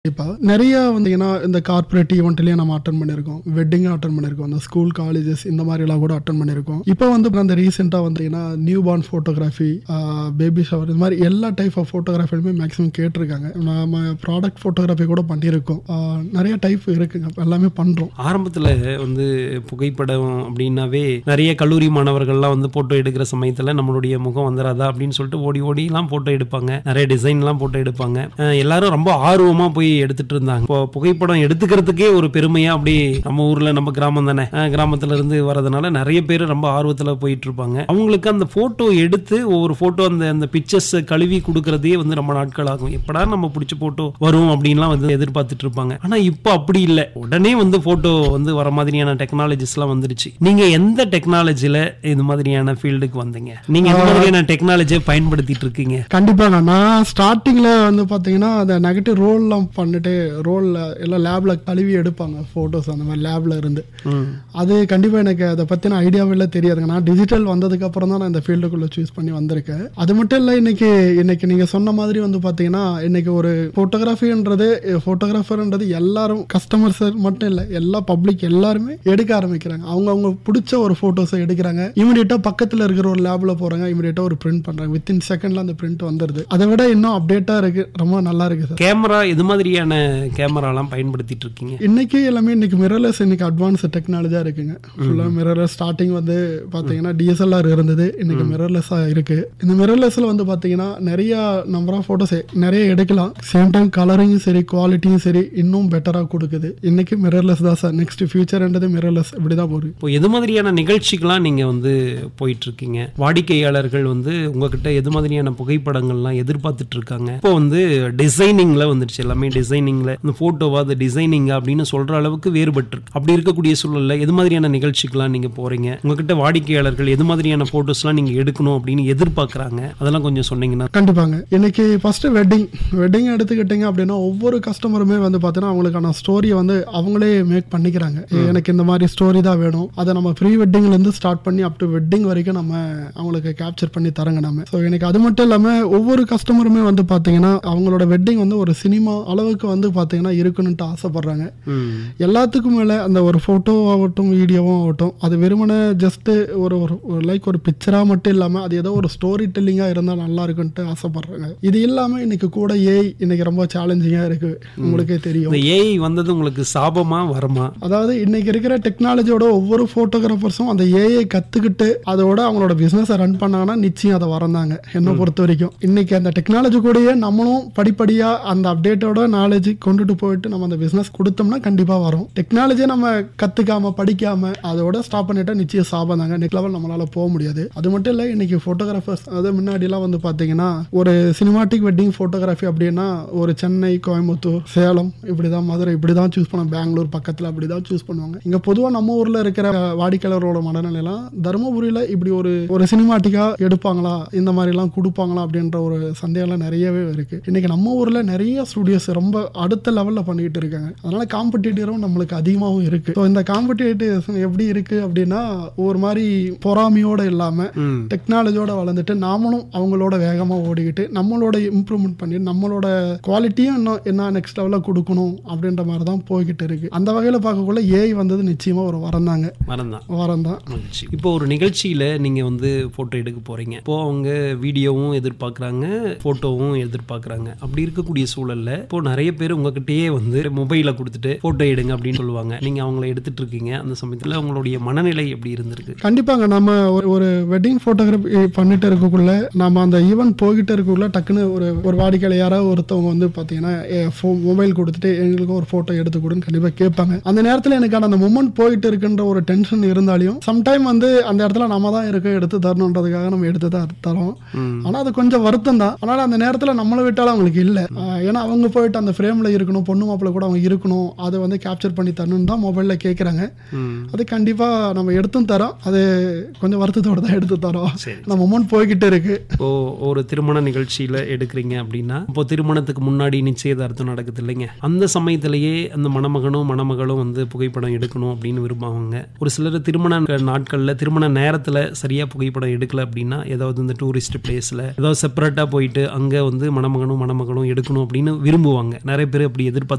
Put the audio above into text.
இப்போ நிறைய வந்தீங்கன்னா இந்த கார்ப்பரேட் ஈவெண்ட்லயும் நம்ம அட்டன் பண்ணியிருக்கோம் வெட்டிங் அட்டன் பண்ணியிருக்கோம் அந்த ஸ்கூல் காலேஜஸ் இந்த மாதிரி எல்லாம் கூட அட்டன் பண்ணியிருக்கோம் இப்போ வந்து அந்த ரீசெண்டாக வந்தீங்கன்னா newborn photography baby shower இந்த மாதிரி எல்லா டைப் ஆஃப் ஃபோட்டோகிராஃபிலுமே மேக்ஸிமம் கேட்டிருக்காங்க நம்ம ப்ராடக்ட் ஃபோட்டோகிராஃபி கூட பண்ணியிருக்கோம் ஆஹ் நிறைய டைப் இருக்குங்க எல்லாமே பண்ணுறோம் ஆரம்பத்தில் வந்து புகைப்படம் அப்படின்னாவே நிறைய கல்லூரி மாணவர்கள்லாம் வந்து ஃபோட்டோ எடுக்கிற சமயத்தில் நம்மளுடைய முகம் வந்துடாதா அப்படின்னு சொல்லிட்டு ஓடி ஓடிலாம் ஃபோட்டோ எடுப்பாங்க நிறைய டிசைன்லாம் ஃபோட்டோ எடுப்பாங்க அஹ் எல்லாரும் ரொம்ப ஆர்வமாக போய் எடுத்துட்டு இருந்தாங்க இப்போ புகைப்படம் எடுத்துக்கிறதுக்கே ஒரு பெருமையாக அப்படி நம்ம ஊரில் நம்ம கிராமம் தானே அஹ் கிராமத்துல இருந்து வரதுனால நிறைய பேர் ரொம்ப ஆர்வத்தில் போயிட்டு இருப்பாங்க அவங்களுக்கு அந்த ஃபோட்டோ எடுத்து ஒவ்வொரு ஃபோட்டோ அந்த அந்த பிக்சர்ஸ் கழுவி கொடுக்கறதே வந்து ரொம்ப நாட்கள் ஆகும் எப்படா நம்ம பிடிச்ச ஃபோட்டோ வரும் அப்படின்லாம் வந்து எதிர்பார்த்துட்டு இருப்பாங்க ஆனா இப்போ அப்படி இல்லை உடனே வந்து போட்டோ வந்து வர மாதிரியான டெக்னாலஜிஸ்லாம் வந்துருச்சு நீங்க எந்த டெக்னாலஜில இது மாதிரியான ஃபீல்டுக்கு வந்தீங்க நீங்க எந்த மாதிரியான டெக்னாலஜியை பயன்படுத்திட்டு இருக்கீங்க கண்டிப்பாங்க நான் ஸ்டார்டிங்கில் வந்து பார்த்தீங்கன்னா அந்த நெகட்டிவ் ரோல்லாம் பண்ணிட்டு ரோலில் எல்லாம் லேபில் கழுவி எடுப்பாங்க ஃபோட்டோஸ் அந்த மாதிரி லேபில் இருந்து அது கண்டிப்பாக எனக்கு அதை பற்றின ஐடியாவே தெரியாதுங்க நான் டிஜிட்டல் வந்ததுக்கு அப்புறம் தான் நான் இந்த ஃபீல்டுக்குள்ளே சூஸ் பண்ணி வந்திருக்கேன் அது மட்டும் இல்லை இன்னைக்கு இன்னைக்கு நீங்கள் சொன்ன மாதிரி வந்து பார்த்தீங்கன்னா இன்னைக்கு ஒரு ஃபோட்டோகிராஃபின்றது ஃபோட்டோகிராஃபர்ன்றது எல்லாரும் கஸ்டமர்ஸ் மட்டும் இல்லை எல்லா பப்ளிக் எல்லாருமே எடுக்க ஆரம்பிக்கிறாங்க அவங்க அவங்க பிடிச்ச ஒரு ஃபோட்டோஸை எடுக்கிறாங்க இமீடியட்டாக பக்கத்தில் இருக்கிற ஒரு லேபில் போகிறாங்க இமீடியட்டாக ஒரு பிரிண்ட் பண்ணுறாங்க வித்தின் செகண்டில் அந்த பிரிண்ட் வந்துடுது அதை விட இன்னும் அப்டேட்டாக இருக்கு ரொம்ப நல்லா இருக்கு சார் கேமரா எது மாதிரியான கேமராலாம் பயன்படுத்திட்டு இருக்கீங்க இன்னைக்கு எல்லாமே இன்னைக்கு மிரர்லெஸ் இன்னைக்கு அட்வான்ஸ் டெக்னாலஜியாக இருக்குங்க ஃபுல்லாக மிரர்லெஸ் ஸ்டார்டிங் வந்து பார்த்தீங்கன்னா டிஎஸ்எல்ஆர் இருந்தது இன்னைக்கு மிரர்லெஸ்ஸாக இருக்கு இந்த மிரர்லெஸ்ல வந்து பார்த்தீங்கன்னா நிறைய நம்பர் ஆஃப் ஃபோட்டோஸ் நிறைய எடுக்கலாம் சேம் டைம் கலரிங்கும் சரி குவாலிட்டியும் சரி இன்னும் பெட்டராக கொடுக்குது இன்னைக்கு மிரர்லெஸ் தான் சார் நெக்ஸ்ட் ஃபியூச்சர்ன்றது மிரர்லெஸ் இப்படி தான் போகுது இப்போ எது மாதிரியான நிகழ்ச்சிக்கெல்லாம் நீங்க வந்து போயிட்டு இருக்கீங்க வாடிக்கையாளர்கள் வந்து உங்ககிட்ட எது மாதிரியான புகைப்படங்கள்லாம் எதிர்பார்த்துட்டு இருக்காங்க இப்போ வந்து டிசைனிங்ல வந்துருச்சு எல்லாமே டிசைனிங்ல இந்த போட்டோவா அது டிசைனிங்கா அப்படின்னு சொல்ற அளவுக்கு வேறுபட்டு இருக்கு அப்படி இருக்கக்கூடிய சூழல்ல எது மாதிரியான நிகழ்ச்சிக்கெல்லாம் நீங்க போறீங்க உங்ககிட்ட வாடிக்கையாளர்கள் எது மாதிரியான போட்டோஸ்லாம் நீங்க எடுக்கணும் அப்படின்னு எதிர்பார்க்கறாங்க அதெல்லாம் கொஞ்சம் சொன்னீங்கன்னா கண்டிப்பாங்க இன்னைக்கு ஃபர்ஸ்ட் வெட்டிங் வெட்டிங் எடுத்துக்கிட்டீங்க அப்படின்னா ஒவ்வொரு கஸ்டமருமே வந்து பார்த்தீங்கன்னா அவங்களுக்கான ஸ்டோரியை வந்து அவங்களே மேக் பண்ணிக்கிறாங்க எனக்கு இந்த மாதிரி ஸ்டோரி தான் வேணும் அதை நம்ம ப்ரீ வெட்டிங்ல இருந்து ஸ்டார்ட் பண்ணி அப் டு வெட்டிங் வரைக்கும் நம்ம அவங்களுக்கு கேப்சர் பண்ணி தரங்க நம்ம ஸோ எனக்கு அது மட்டும் இல்லாமல் ஒவ்வொரு கஸ்டமருமே வந்து பார்த்தீங்கன்னா அவங்களோட வெட்டிங் வந்து ஒரு சினிமா அளவுக்கு வந்து பார்த்தீங்கன்னா இருக்கணும்ட்டு ஆசைப்படுறாங்க எல்லாத்துக்கும் மேலே அந்த ஒரு ஃபோட்டோ ஆகட்டும் வீடியோவும் ஆகட்டும் அது வெறுமனே ஜஸ்ட்டு ஒரு ஒரு லைக் ஒரு பிக்சராக மட்டும் இல்லாமல் அது ஏதோ ஒரு ஸ்டோரி டெல்லிங்காக இருந்தால் நல்லா இருக்குன்ட்டு ஆசைப்படுறாங்க இது இல்லாமல் இன்னைக்கு கூட ஏஐ இன்னைக்கு ரொம்ப சேலஞ்சிங்காக இருக்குது உங்களுக்கே தெரியும் இந்த ஏஐ வந்தது உங்களுக்கு சாபமா வரமா அதாவது இன்னைக்கு இருக்கிற டெக்னாலஜியோட ஒவ்வொரு ஃபோட்டோகிராஃபர்ஸும் அந்த ஏஐ கற்றுக்கிட்டு அதோட அவங்களோட பிஸ்னஸை ரன் பண்ணாங்கன்னா நிச்சயம் அதை வரந்தாங்க என்னை பொறுத்த வரைக்கும் இன்னைக்கு அந்த டெக்னாலஜி கூடயே நம்மளும் படிப்படியாக அந்த அப்டேட்டோட நாலேஜ் கொண்டுட்டு போயிட்டு நம்ம அந்த பிஸ்னஸ் கொடுத்தோம்னா கண்டிப்பாக வரும் டெக்னாலஜியை நம்ம கற்றுக்காம படிக்காம அதோட ஸ்டாப் பண்ணிட்டா நிச்சயம் சாபம் தாங்க நெக்ஸ்ட் லெவல் நம்மளால போக முடியாது அது மட்டும் இல்லை இன்னைக்கு ஃபோட்டோகிராஃபர்ஸ் அது முன்னாடிலாம் வந்து பார்த்தீங்கன்னா ஒரு சினிமாட்டிக் வெட்டிங் ஃபோட்டோகிராஃபி அப்படின்னா ஒரு சென்னை கோயம்புத்தூர் சேலம் இப்படி தான் மதுரை இப்படி தான் சூஸ் பண்ணுவாங்க பெங்களூர் பக்கத்தில் அப்படி தான் சூஸ் பண்ணுவாங்க இங்கே பொதுவாக நம்ம ஊரில் இருக்கிற வாடிக்கையாளரோட மனநிலையெல்லாம் தருமபுரியில் இப்படி ஒரு ஒரு சினிமாட்டிக்காக எடுப்பாங்களா இந்த மாதிரிலாம் கொடுப்பாங்களா அப்படின்ற ஒரு சந்தேகம்லாம் நிறையவே இருக்கு இன்னைக்கு நம்ம ஊரில் நிறைய ஸ்டுடியோஸ் ரொம்ப அடுத்த லெவலில் பண்ணிக்கிட்டு இருக்காங்க அதனால காம்படிட்டிவரும் நம்மளுக்கு அதிகமாகவும் இருக்கு ஸோ இந்த காம்படிட்டிவ்ஸ் எப்படி இருக்கு அப்படின்னா ஒரு மாதிரி பொறாமையோட இல்லாமல் ம் டெக்னாலஜியோட வளர்ந்துட்டு நாமளும் அவங்களோட வேகமாக ஓடிக்கிட்டு நம்மளோட இம்ப்ரூவ்மெண்ட் பண்ணி நம்மளோட குவாலிட்டியும் இன்னும் என்ன நெக்ஸ்ட் லெவலில் கொடுக்கணும் அப்படின்ற மாதிரி தான் போய்கிட்டு இருக்கு அந்த வகையில் பார்க்கக்குள்ள ஏஐ வந்தது நிச்சயமாக ஒரு வரம் தாங்க மறந்தான் வரம் தான் மகிழ்ச்சி இப்போ ஒரு நிகழ்ச்சியில நீங்க வந்து போட்டோ எடுக்க போறீங்க இப்போ அவங்க வீடியோவும் எதிர்பார்க்கறாங்க போட்டோவும் எதிர்பார்க்கறாங்க அப்படி இருக்கக்கூடிய சூழல்ல இப்போ நிறைய பேர் உங்ககிட்டயே வந்து மொபைலை கொடுத்துட்டு போட்டோ எடுங்க அப்படின்னு சொல்லுவாங்க நீங்க அவங்கள எடுத்துட்டு இருக்கீங்க அந்த சமயத்துல உங்களுடைய மனநிலை எப்படி இருந்திருக்கு கண்டிப்பாங்க நம்ம ஒரு ஒரு வெட்டிங் ஃபோட்டோகிராஃபி பண்ணிட்டு இருக்கக்குள்ள நம்ம அந்த ஈவெண்ட் போய்கிட்டு இருக்கக்குள்ள டக்குன்னு ஒரு ஒரு வாடிக்கையாளர் யாராவது ஒருத்தவங்க வந்து பார்த்தீங்கன்னா மொபைல் கொடுத்துட்டு எங்களுக்கு ஒரு ஃபோட்டோ எடுத்து கொடுன்னு கண்டிப்பாக கேட்பாங்க அந்த நேரத்தில் எனக்கான அந்த மூமெண்ட் போயிட்டு இருக்குன்ற ஒரு டென்ஷன் இருந்தாலையும் சம்டைம் வந்து அந்த இடத்துல நம்ம தான் இருக்க எடுத்து தரணுன்றதுக்காக நம்ம எடுத்து தான் தரோம் ம். ஆனால் அது கொஞ்சம் வருத்தம் தான் ஆனால் அந்த நேரத்தில் நம்மளை விட்டாலும் அவங்களுக்கு இல்லை ஏன்னா அவங்க போயிட்டு அந்த ஃப்ரேமில் இருக்கணும் பொண்ணு மாப்பிள்ளை கூட அவங்க இருக்கணும் அதை வந்து கேப்சர் பண்ணி தரணும்னு தான் மொபைலில் கேட்குறாங்க ம். அது கண்டிப்பாக நம்ம எடுத்தும் தரோம் அது கொஞ்சம் வருத்தத்தோட தான் எடுத்து தரோம் சரி நம்ம மூமெண்ட் போய்கிட்டு இருக்கு இப்போ ஒரு திருமண நிகழ்ச்சியில எடுக்கிறீங்க அப்படின்னா இப்போ திருமணத்துக்கு முன்னாடி நிச்சயதார்த்தம் நடக்குது இல்லைங்க அந்த சமயத்திலேயே அந்த மணமகனும் மணமகளும் வந்து புகைப்படம் எடுக்கணும் அப்படின்னு விரும்புவாங்க ஒரு சிலர் திருமண நாட்கள்ல திருமண நேரத்துல சரியா புகைப்படம் எடுக்கல அப்படின்னா ஏதாவது இந்த டூரிஸ்ட் பிளேஸ்ல ஏதாவது செப்பரேட்டா போயிட்டு அங்க வந்து மணமகனும் மணமகளும் எடுக்கணும் அப்படின்னு விரும்புவாங்க நிறைய பேர் அப்படி எதிர்பார்த்து